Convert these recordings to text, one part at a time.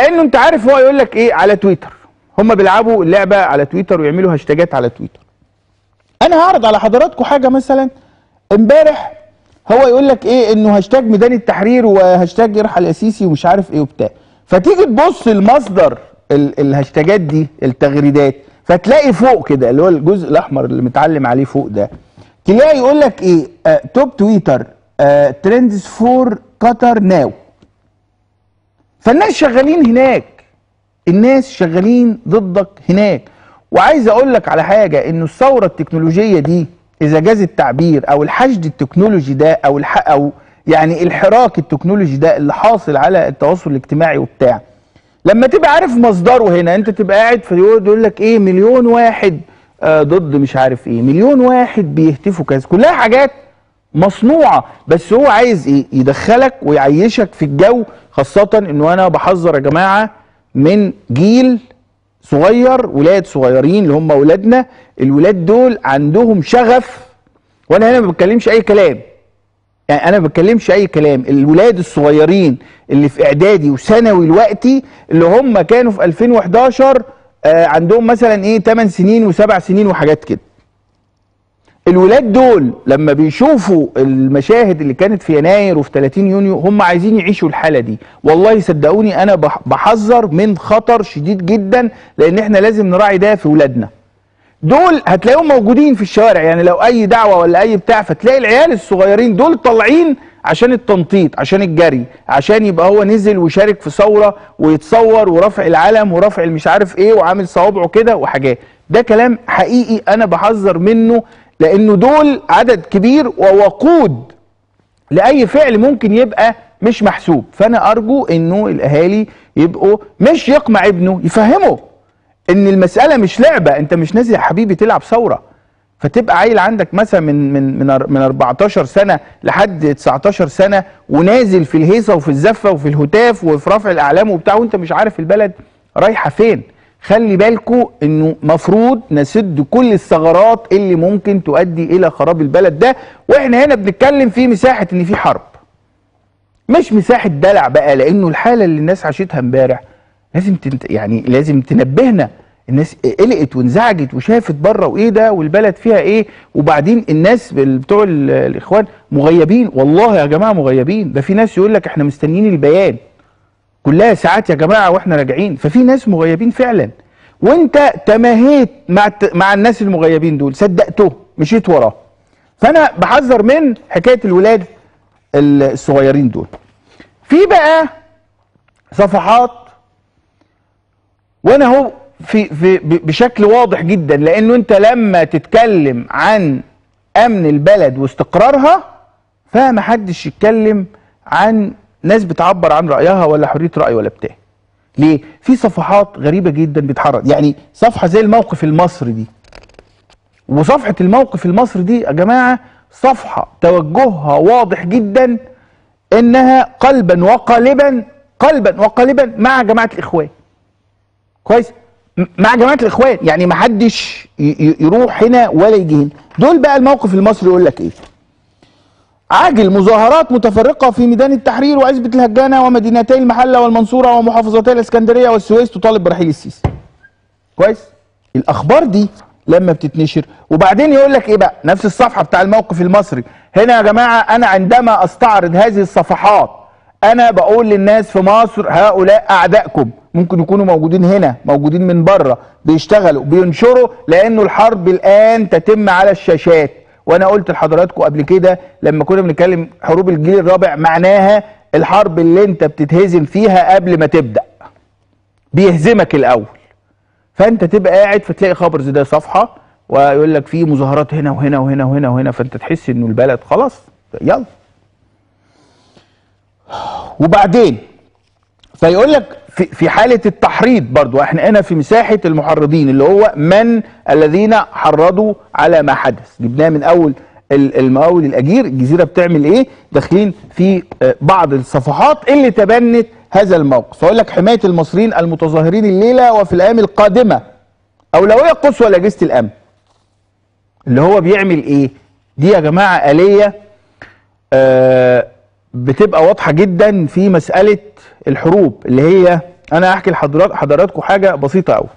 لانه انت عارف هو يقول لك ايه على تويتر هم بيلعبوا اللعبه على تويتر ويعملوا هاشتاجات على تويتر انا هعرض على حضراتكم حاجه مثلا امبارح هو يقول لك ايه انه هاشتاج ميدان التحرير وهاشتاج يرحل السيسي ومش عارف ايه وبتاع فتيجي تبص المصدر ال- الهاشتاجات دي التغريدات فتلاقي فوق كده اللي هو الجزء الاحمر اللي متعلم عليه فوق ده تلاقي يقول لك ايه آه توب تويتر آه ترندز فور قطر ناو فالناس شغالين هناك الناس شغالين ضدك هناك وعايز اقول لك على حاجه انه الثوره التكنولوجيه دي اذا جاز التعبير او الحشد التكنولوجي ده او الح او يعني الحراك التكنولوجي ده اللي حاصل على التواصل الاجتماعي وبتاع لما تبقى عارف مصدره هنا انت تبقى قاعد في يقول لك ايه مليون واحد آه ضد مش عارف ايه مليون واحد بيهتفوا كذا كلها حاجات مصنوعه بس هو عايز ايه يدخلك ويعيشك في الجو خاصه انه انا بحذر يا جماعه من جيل صغير ولاد صغيرين اللي هم ولادنا الولاد دول عندهم شغف وانا هنا ما بتكلمش اي كلام يعني انا ما بتكلمش اي كلام الولاد الصغيرين اللي في اعدادي وثانوي دلوقتي اللي هم كانوا في 2011 آه عندهم مثلا ايه 8 سنين و7 سنين وحاجات كده الولاد دول لما بيشوفوا المشاهد اللي كانت في يناير وفي 30 يونيو هم عايزين يعيشوا الحاله دي والله صدقوني انا بح- بحذر من خطر شديد جدا لان احنا لازم نراعي ده في ولادنا دول هتلاقيهم موجودين في الشوارع يعني لو اي دعوه ولا اي بتاع فتلاقي العيال الصغيرين دول طالعين عشان التنطيط عشان الجري عشان يبقى هو نزل وشارك في ثوره ويتصور ورفع العلم ورفع المش عارف ايه وعامل صوابعه كده وحاجات ده كلام حقيقي انا بحذر منه لانه دول عدد كبير ووقود لاي فعل ممكن يبقى مش محسوب فانا ارجو انه الاهالي يبقوا مش يقمع ابنه يفهمه ان المساله مش لعبه انت مش نازل يا حبيبي تلعب ثوره فتبقى عيل عندك مثلا من من من أر- من 14 سنه لحد 19 سنه ونازل في الهيصه وفي الزفه وفي الهتاف وفي رفع الاعلام وبتاع وانت مش عارف البلد رايحه فين خلي بالكوا انه مفروض نسد كل الثغرات اللي ممكن تؤدي الى خراب البلد ده واحنا هنا بنتكلم في مساحه ان في حرب مش مساحه دلع بقى لانه الحاله اللي الناس عاشتها امبارح لازم تنت يعني لازم تنبهنا الناس قلقت وانزعجت وشافت بره وايه ده والبلد فيها ايه وبعدين الناس بال- بتوع ال- الاخوان مغيبين والله يا جماعه مغيبين ده في ناس يقول لك احنا مستنيين البيان كلها ساعات يا جماعه واحنا راجعين ففي ناس مغيبين فعلا وانت تماهيت مع الت- مع الناس المغيبين دول صدقته مشيت وراه فانا بحذر من حكايه الولاد الصغيرين دول في بقى صفحات وانا اهو في في ب- بشكل واضح جدا لانه انت لما تتكلم عن امن البلد واستقرارها فمحدش يتكلم عن ناس بتعبر عن رايها ولا حريه راي ولا بتاع ليه في صفحات غريبه جدا بتحرك يعني صفحه زي الموقف المصري دي وصفحه الموقف المصري دي يا جماعه صفحه توجهها واضح جدا انها قلبا وقالبا قلبا وقالبا مع جماعه الاخوان كويس م- مع جماعه الاخوان يعني ما حدش ي- ي- يروح هنا ولا يجي هنا دول بقى الموقف المصري يقول لك ايه عاجل مظاهرات متفرقة في ميدان التحرير وعزبة الهجانة ومدينتي المحلة والمنصورة ومحافظتي الإسكندرية والسويس تطالب برحيل السيسي. كويس؟ الأخبار دي لما بتتنشر وبعدين يقول لك إيه بقى؟ نفس الصفحة بتاع الموقف المصري، هنا يا جماعة أنا عندما أستعرض هذه الصفحات أنا بقول للناس في مصر هؤلاء أعدائكم، ممكن يكونوا موجودين هنا، موجودين من بره، بيشتغلوا، بينشروا لأنه الحرب الآن تتم على الشاشات. وانا قلت لحضراتكم قبل كده لما كنا بنتكلم حروب الجيل الرابع معناها الحرب اللي انت بتتهزم فيها قبل ما تبدا بيهزمك الاول فانت تبقى قاعد فتلاقي خبر زي ده صفحه ويقول لك في مظاهرات هنا وهنا وهنا وهنا وهنا فانت تحس انه البلد خلاص يلا وبعدين فيقول لك في في حاله التحريض برضو احنا هنا في مساحه المحرضين اللي هو من الذين حرضوا على ما حدث جبناه من اول ال- المقاول الاجير الجزيره بتعمل ايه داخلين في آه، بعض الصفحات اللي تبنت هذا الموقف فيقول لك حمايه المصريين المتظاهرين الليله وفي الايام القادمه اولويه قصوى لاجهزه الامن اللي هو بيعمل ايه دي يا جماعه اليه آه، بتبقى واضحه جدا في مساله الحروب اللي هي انا هحكي لحضرات حضراتكم حاجه بسيطه قوي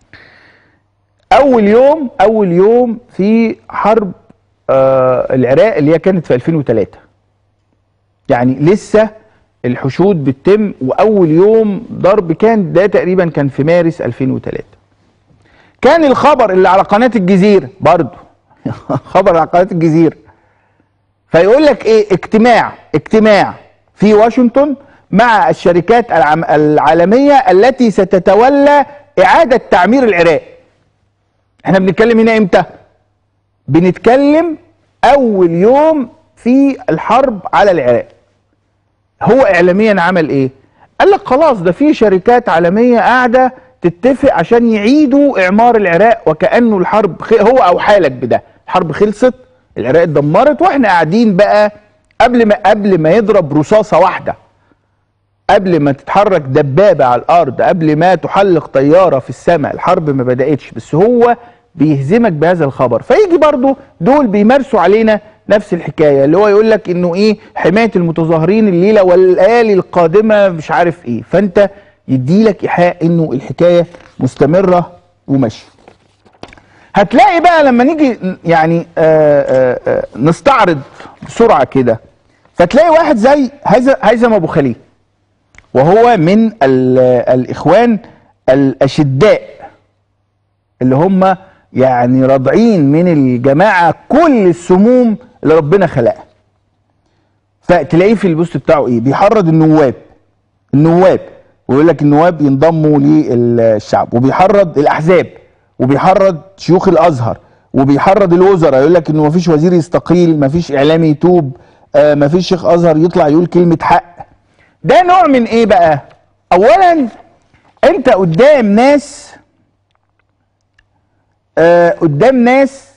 اول يوم اول يوم في حرب آه العراق اللي هي كانت في 2003 يعني لسه الحشود بتتم واول يوم ضرب كان ده تقريبا كان في مارس 2003 كان الخبر اللي على قناه الجزيره برضه خبر على قناه الجزيره فيقول لك ايه اجتماع اجتماع في واشنطن مع الشركات العم العالميه التي ستتولى اعاده تعمير العراق احنا بنتكلم هنا امتى بنتكلم اول يوم في الحرب على العراق هو اعلاميا عمل ايه قال لك خلاص ده في شركات عالميه قاعده تتفق عشان يعيدوا اعمار العراق وكانه الحرب خ... هو اوحى لك بده الحرب خلصت العراق اتدمرت واحنا قاعدين بقى قبل ما قبل ما يضرب رصاصه واحده قبل ما تتحرك دبابه على الارض قبل ما تحلق طياره في السماء الحرب ما بداتش بس هو بيهزمك بهذا الخبر فيجي برضو دول بيمارسوا علينا نفس الحكايه اللي هو يقول لك انه ايه حمايه المتظاهرين الليله والليالي القادمه مش عارف ايه فانت يدي لك ايحاء انه الحكايه مستمره وماشيه هتلاقي بقى لما نيجي يعني آآ آآ نستعرض بسرعه كده فتلاقي واحد زي هيثم ابو خليل وهو من الاخوان الاشداء اللي هم يعني راضعين من الجماعه كل السموم اللي ربنا خلقها فتلاقيه في البوست بتاعه ايه بيحرض النواب النواب ويقول لك النواب ينضموا للشعب وبيحرض الاحزاب وبيحرض شيوخ الازهر وبيحرض الوزراء يقول لك انه مفيش وزير يستقيل مفيش اعلامي يتوب آه مفيش شيخ ازهر يطلع يقول كلمه حق ده نوع من ايه بقى اولا انت قدام ناس آه قدام ناس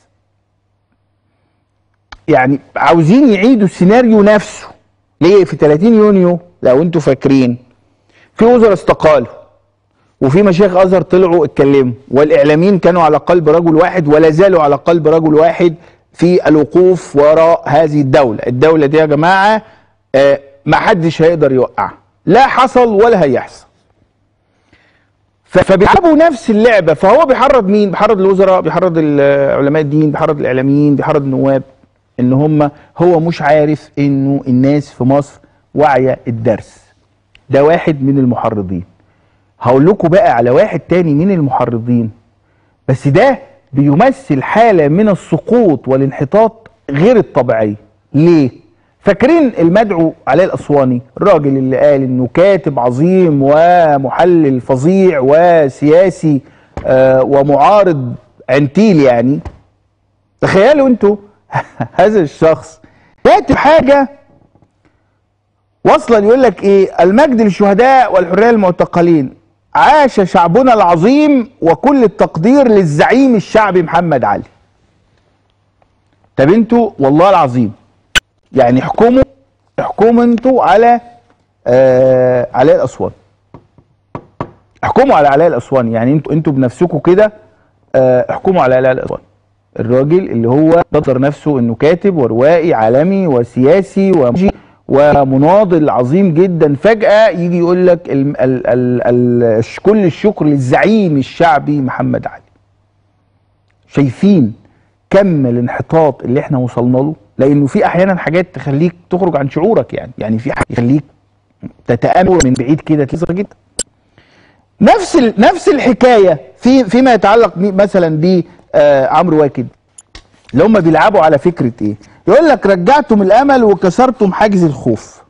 يعني عاوزين يعيدوا السيناريو نفسه ليه في 30 يونيو لو انتوا فاكرين في وزراء استقالوا وفي مشايخ ازهر طلعوا اتكلموا والاعلاميين كانوا على قلب رجل واحد ولا زالوا على قلب رجل واحد في الوقوف وراء هذه الدوله الدوله دي يا جماعه آه ما حدش هيقدر يوقعها لا حصل ولا هيحصل فبيلعبوا نفس اللعبه فهو بيحرض مين بيحرض الوزراء بيحرض علماء الدين بيحرض الاعلاميين بيحرض النواب ان هم هو مش عارف انه الناس في مصر واعيه الدرس ده واحد من المحرضين هقول لكم بقى على واحد تاني من المحرضين بس ده بيمثل حاله من السقوط والانحطاط غير الطبيعيه ليه فاكرين المدعو علاء الاسواني الراجل اللي قال انه كاتب عظيم ومحلل فظيع وسياسي آه ومعارض عنتيل يعني تخيلوا انتوا هذا الشخص كاتب حاجه واصلا يقول لك ايه المجد للشهداء والحريه للمعتقلين عاش شعبنا العظيم وكل التقدير للزعيم الشعبي محمد علي طب انتوا والله العظيم يعني احكموا احكموا انتوا على آه علاء الاسوان احكموا على علاء الاسوان يعني انتوا انتوا بنفسكم كده آه احكموا على علاء الاسوان الراجل اللي هو قدر نفسه انه كاتب وروائي عالمي وسياسي ومجي ومناضل عظيم جدا فجأة يجي يقول لك ال ال ال ال كل الشكر للزعيم الشعبي محمد علي شايفين كم الانحطاط اللي احنا وصلنا له لانه في احيانا حاجات تخليك تخرج عن شعورك يعني يعني في حاجات يخليك تتامل من بعيد كده تلزق جدا نفس ال... نفس الحكايه في فيما يتعلق مثلا ب آه عمرو واكد اللي هم بيلعبوا على فكره ايه يقول لك رجعتم الامل وكسرتم حاجز الخوف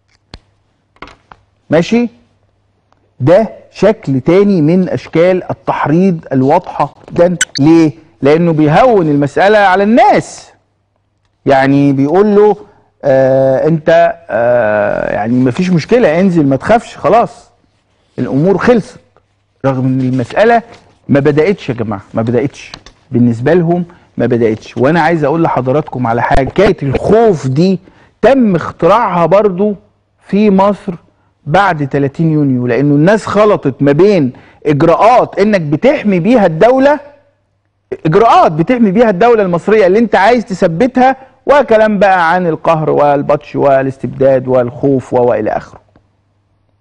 ماشي ده شكل تاني من اشكال التحريض الواضحه جدا ليه لانه بيهون المساله على الناس يعني بيقول له آه انت آه يعني مفيش مشكله انزل ما تخافش خلاص الامور خلصت رغم ان المساله ما بداتش يا جماعه ما بداتش بالنسبه لهم ما بداتش وانا عايز اقول لحضراتكم على حاجه حكايه الخوف دي تم اختراعها برضو في مصر بعد 30 يونيو لانه الناس خلطت ما بين اجراءات انك بتحمي بيها الدوله اجراءات بتحمي بيها الدوله المصريه اللي انت عايز تثبتها وكلام بقى عن القهر والبطش والاستبداد والخوف والى اخره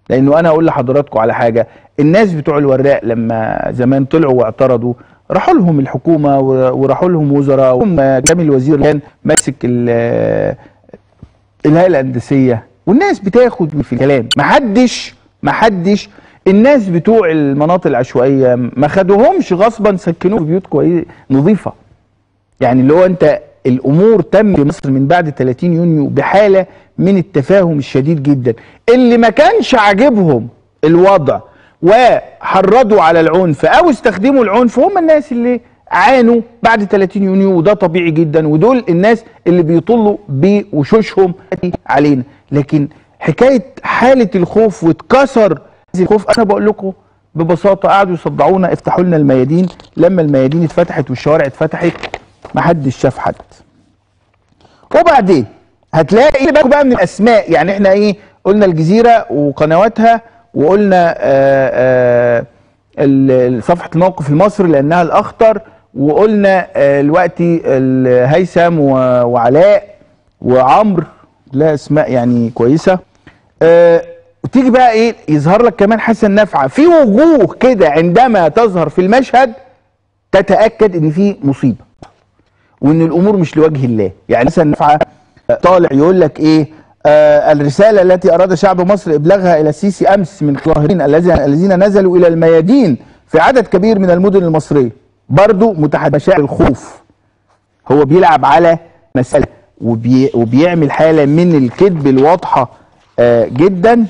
لانه انا اقول لحضراتكم على حاجه الناس بتوع الوراق لما زمان طلعوا واعترضوا راحوا لهم الحكومه و- وراحوا لهم وزراء وهم كامل وزير كان ماسك ال- الهيئه الهندسيه والناس بتاخد في الكلام محدش محدش الناس بتوع المناطق العشوائيه ما خدوهمش غصبا سكنوهم في بيوت كويسه نظيفه يعني اللي هو انت الامور تم في مصر من بعد 30 يونيو بحاله من التفاهم الشديد جدا اللي ما كانش عاجبهم الوضع وحرضوا على العنف او استخدموا العنف هم الناس اللي عانوا بعد 30 يونيو وده طبيعي جدا ودول الناس اللي بيطلوا بوشوشهم علينا لكن حكايه حاله الخوف واتكسر هذا الخوف انا بقول لكم ببساطه قعدوا يصدعونا افتحوا لنا الميادين لما الميادين اتفتحت والشوارع اتفتحت محدش شاف حد وبعدين هتلاقي بالكم بقى من الاسماء يعني احنا ايه قلنا الجزيره وقنواتها وقلنا آآ آآ ال- صفحه الموقف المصري لانها الاخطر وقلنا آه، دلوقتي ال- هيثم و- وعلاء وعمرو لا اسماء يعني كويسه آه، وتيجي بقى ايه يظهر لك كمان حسن نفعه في وجوه كده عندما تظهر في المشهد تتاكد ان في مصيبه وان الامور مش لوجه الله يعني مثلا نفعه طالع يقول لك ايه آه الرساله التي اراد شعب مصر ابلاغها الى السيسي امس من الظاهرين الذين الذين نزلوا الى الميادين في عدد كبير من المدن المصريه برضو متحد مشاعر الخوف هو بيلعب على مساله وبي وبيعمل حاله من الكذب الواضحه آه جدا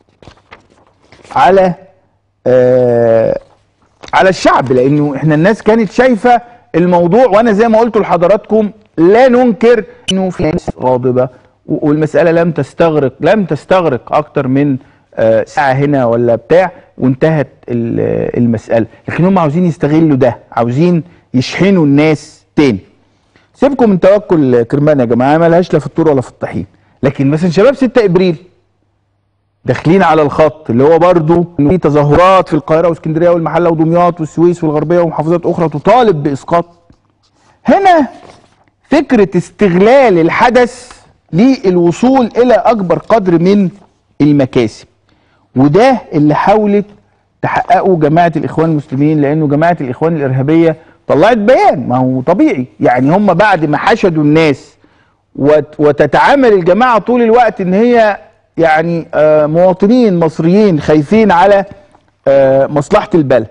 على آه على الشعب لانه احنا الناس كانت شايفه الموضوع وانا زي ما قلت لحضراتكم لا ننكر انه في ناس غاضبه و- والمساله لم تستغرق لم تستغرق اكتر من آه، ساعه هنا ولا بتاع وانتهت ال- المساله لكن هم عاوزين يستغلوا ده عاوزين يشحنوا الناس تاني سيبكم من توكل كرمان يا جماعه ملهاش لا في الطور ولا في الطحين لكن مثلا شباب 6 ابريل داخلين على الخط اللي هو برضو انه في تظاهرات في القاهره واسكندريه والمحله ودمياط والسويس والغربيه ومحافظات اخرى تطالب باسقاط هنا فكره استغلال الحدث للوصول الى اكبر قدر من المكاسب وده اللي حاولت تحققه جماعه الاخوان المسلمين لانه جماعه الاخوان الارهابيه طلعت بيان ما هو طبيعي يعني هم بعد ما حشدوا الناس وت- وتتعامل الجماعه طول الوقت ان هي يعني آه، مواطنين مصريين خايفين على آه، مصلحه البلد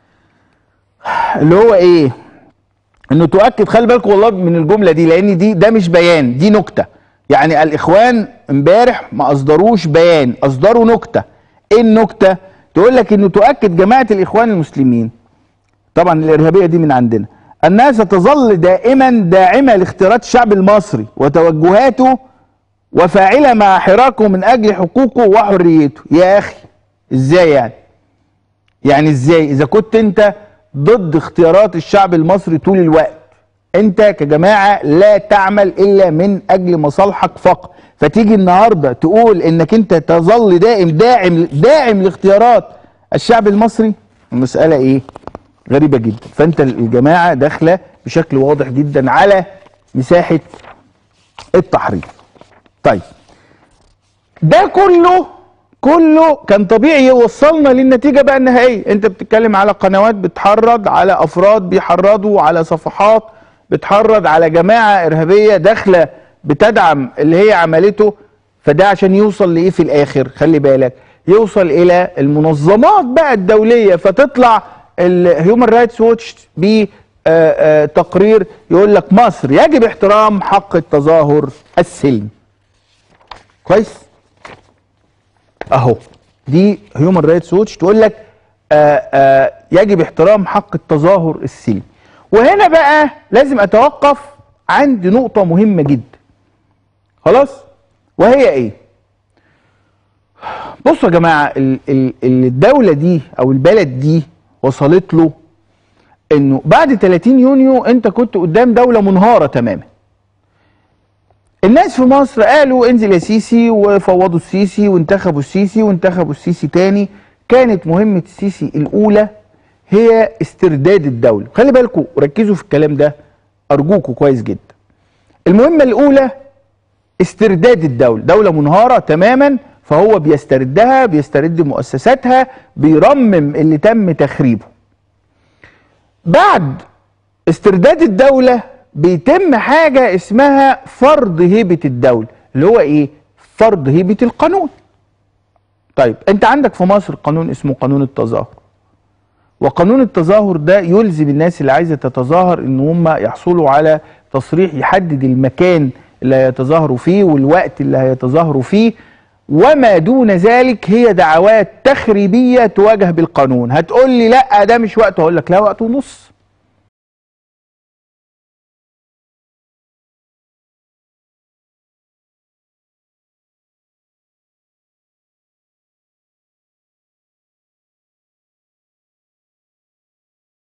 اللي هو ايه انه تؤكد خلي بالكم والله من الجمله دي لان دي ده مش بيان دي نكته يعني الاخوان امبارح ما اصدروش بيان اصدروا نكته ايه النكته تقول لك انه تؤكد جماعه الاخوان المسلمين طبعا الارهابيه دي من عندنا انها ستظل دائما داعمه لاختيارات الشعب المصري وتوجهاته وفاعله مع حراكه من اجل حقوقه وحريته يا اخي ازاي يعني يعني ازاي اذا كنت انت ضد اختيارات الشعب المصري طول الوقت انت كجماعه لا تعمل الا من اجل مصالحك فقط فتيجي النهارده تقول انك انت تظل دائم داعم داعم لاختيارات الشعب المصري المساله ايه غريبه جدا فانت الجماعه داخله بشكل واضح جدا على مساحه التحريض طيب ده كله كله كان طبيعي يوصلنا للنتيجه بقى النهائيه انت بتتكلم على قنوات بتحرض على افراد بيحرضوا على صفحات بتحرض على جماعه ارهابيه داخله بتدعم اللي هي عملته فده عشان يوصل لايه في الاخر خلي بالك يوصل الى المنظمات بقى الدوليه فتطلع الهيومن رايتس ووتش بتقرير يقول لك مصر يجب احترام حق التظاهر السلمي كويس اهو دي هيومن رايتس ووتش تقول لك آآ آآ يجب احترام حق التظاهر السلمي وهنا بقى لازم اتوقف عند نقطة مهمة جدا خلاص وهي ايه بصوا يا جماعة ال- ال- ال- الدولة دي او البلد دي وصلت له انه بعد 30 يونيو انت كنت قدام دولة منهارة تماما الناس في مصر قالوا انزل يا سيسي وفوضوا السيسي وانتخبوا السيسي وانتخبوا السيسي تاني كانت مهمة السيسي الأولى هي استرداد الدولة خلي بالكم ركزوا في الكلام ده أرجوكم كويس جدا المهمة الأولى استرداد الدولة دولة منهارة تماما فهو بيستردها بيسترد مؤسساتها بيرمم اللي تم تخريبه بعد استرداد الدولة بيتم حاجة اسمها فرض هيبة الدولة اللي هو ايه فرض هيبة القانون طيب انت عندك في مصر قانون اسمه قانون التظاهر وقانون التظاهر ده يلزم الناس اللي عايزه تتظاهر ان هم يحصلوا على تصريح يحدد المكان اللي هيتظاهروا فيه والوقت اللي هيتظاهروا فيه وما دون ذلك هي دعوات تخريبيه تواجه بالقانون هتقول لي لا ده مش وقت هقول لك لا وقت ونص